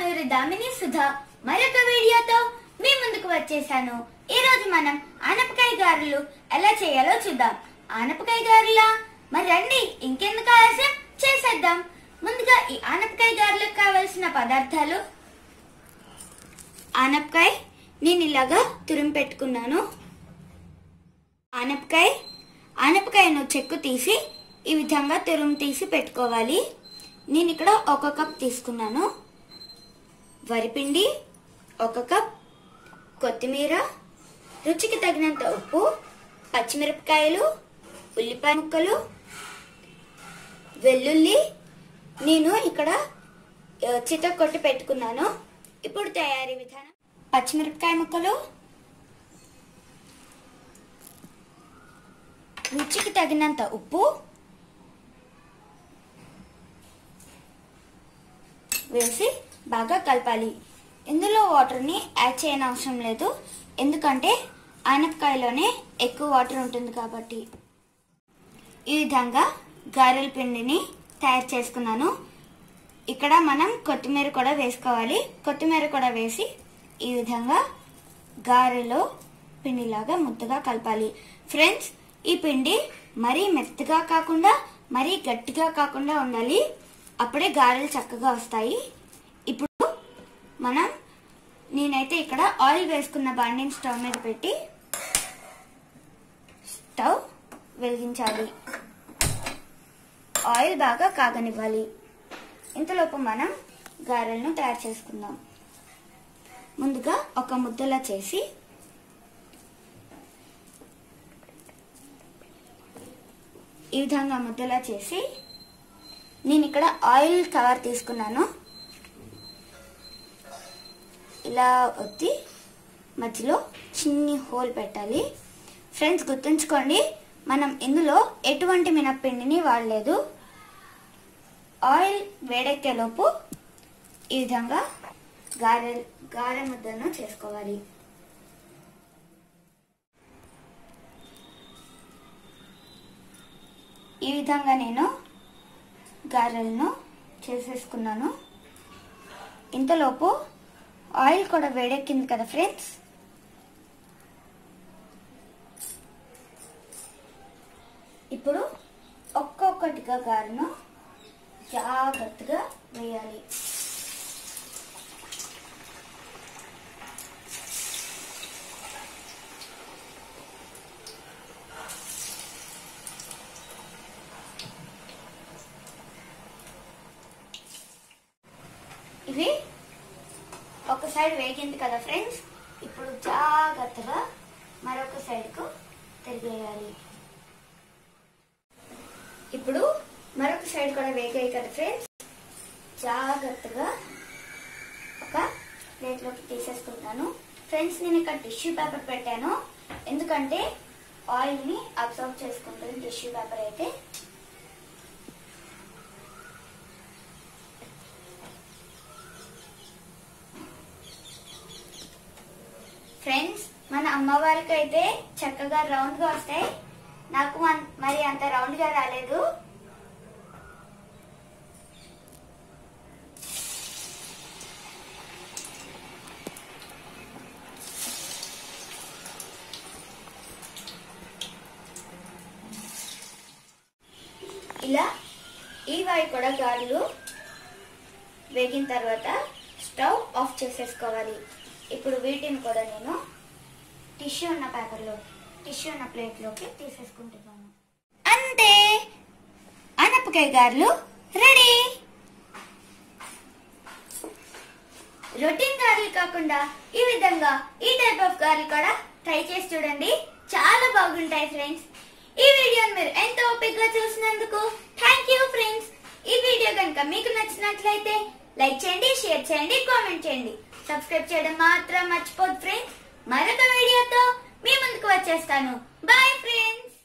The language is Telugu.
కానూరి దామిని సుధా మరొక వీడియోతో మీ ముందుకు వచ్చేసాను ఈ రోజు మనం ఆనపకాయ గారెలు ఎలా చేయాలో చూద్దాం ఆనపకాయ గారెలా మరి రండి ఇంకెందుకు ఆలస్యం చేసేద్దాం ముందుగా ఈ ఆనపకాయ గారెలకు కావలసిన పదార్థాలు ఆనపకాయ నేను ఇలాగా తురిమి పెట్టుకున్నాను ఆనపకాయ ఆనపకాయను చెక్కు తీసి ఈ విధంగా తురుము తీసి పెట్టుకోవాలి నేను ఇక్కడ ఒక కప్ తీసుకున్నాను వరిపిండి ఒక కప్ కొత్తిమీర రుచికి తగినంత ఉప్పు పచ్చిమిరపకాయలు ఉల్లిపాయ ముక్కలు వెల్లుల్లి నేను ఇక్కడ చిత కొట్టి పెట్టుకున్నాను ఇప్పుడు తయారీ విధానం పచ్చిమిరపకాయ ముక్కలు రుచికి తగినంత ఉప్పు వేసి బాగా కలపాలి ఇందులో వాటర్ని యాడ్ చేయని అవసరం లేదు ఎందుకంటే ఆనపకాయలోనే ఎక్కువ వాటర్ ఉంటుంది కాబట్టి ఈ విధంగా గారెల పిండిని తయారు చేసుకున్నాను ఇక్కడ మనం కొత్తిమీర కూడా వేసుకోవాలి కొత్తిమీర కూడా వేసి ఈ విధంగా గారెలో పిండిలాగా ముద్దగా కలపాలి ఫ్రెండ్స్ ఈ పిండి మరీ మెత్తగా కాకుండా మరీ గట్టిగా కాకుండా ఉండాలి అప్పుడే గారెలు చక్కగా వస్తాయి ఇప్పుడు మనం నేనైతే ఇక్కడ ఆయిల్ వేసుకున్న బాండింగ్ స్టవ్ మీద పెట్టి స్టవ్ వెలిగించాలి ఆయిల్ బాగా కాగనివ్వాలి ఇంతలోపు మనం గారెలను తయారు చేసుకుందాం ముందుగా ఒక ముద్దలా చేసి ఈ విధంగా ముద్దలా చేసి నేను ఇక్కడ ఆయిల్ కవర్ తీసుకున్నాను ఇలా ఒత్తి మధ్యలో చిన్ని హోల్ పెట్టాలి ఫ్రెండ్స్ గుర్తుంచుకోండి మనం ఇందులో ఎటువంటి మినప్పిండిని వాడలేదు ఆయిల్ వేడెక్కేలోపు ఈ విధంగా గారె గారె ముద్దను చేసుకోవాలి ఈ విధంగా నేను గారెలను చేసేసుకున్నాను ఇంతలోపు ఆయిల్ కూడా వేడెక్కింది కదా ఫ్రెండ్స్ ఇప్పుడు ఒక్కొక్కటిగా గారెను జాగ్రత్తగా వేయాలి ఇవి ఒక సైడ్ వేగింది కదా ఫ్రెండ్స్ ఇప్పుడు జాగ్రత్తగా మరొక సైడ్కు తిరిగేయాలి ఇప్పుడు మరొక సైడ్ కూడా వేగాయి కదా ఫ్రెండ్స్ జాగ్రత్తగా ఒక ప్లేట్లోకి తీసేసుకుంటాను ఫ్రెండ్స్ నేను ఇక్కడ టిష్యూ పేపర్ పెట్టాను ఎందుకంటే ఆయిల్ని అబ్జర్వ్ చేసుకుంటుంది టిష్యూ పేపర్ అయితే ఫ్రెండ్స్ మన అమ్మ వాళ్ళకి అయితే చక్కగా రౌండ్ గా వస్తాయి నాకు మన్- మరి అంత రౌండ్ గా రాలేదు ఇలా ఈ వాయి కూడా గారెలు వేగిన తర్వాత స్టవ్ ఆఫ్ చేసేసుకోవాలి ఇప్పుడు వీటిని కూడా నేను టిష్యూ ఉన్న పేపర్లో టిష్యూ ఉన్న ప్లేట్లోకి తీసేసుకుంటున్నాను అంతే అనపకాయ గారెలు రెడీ రొటీన్ గారెలు కాకుండా ఈ విధంగా ఈ టైప్ ఆఫ్ గారెలు కూడా ట్రై చేసి చూడండి చాలా బాగుంటాయి ఫ్రెండ్స్ ఈ వీడియోని మీరు ఎంతో ఓపికగా చూసినందుకు థ్యాంక్ యూ ఫ్రెండ్స్ ఈ వీడియో కనుక మీకు నచ్చినట్లయితే లైక్ చేయండి షేర్ చేయండి కామెంట్ చేయండి సబ్స్క్రైబ్ చేయడం మాత్రం మర్చిపోదు ఫ్రెండ్స్ మరొక వీడియోతో మీ ముందుకు వచ్చేస్తాను బాయ్ ఫ్రెండ్స్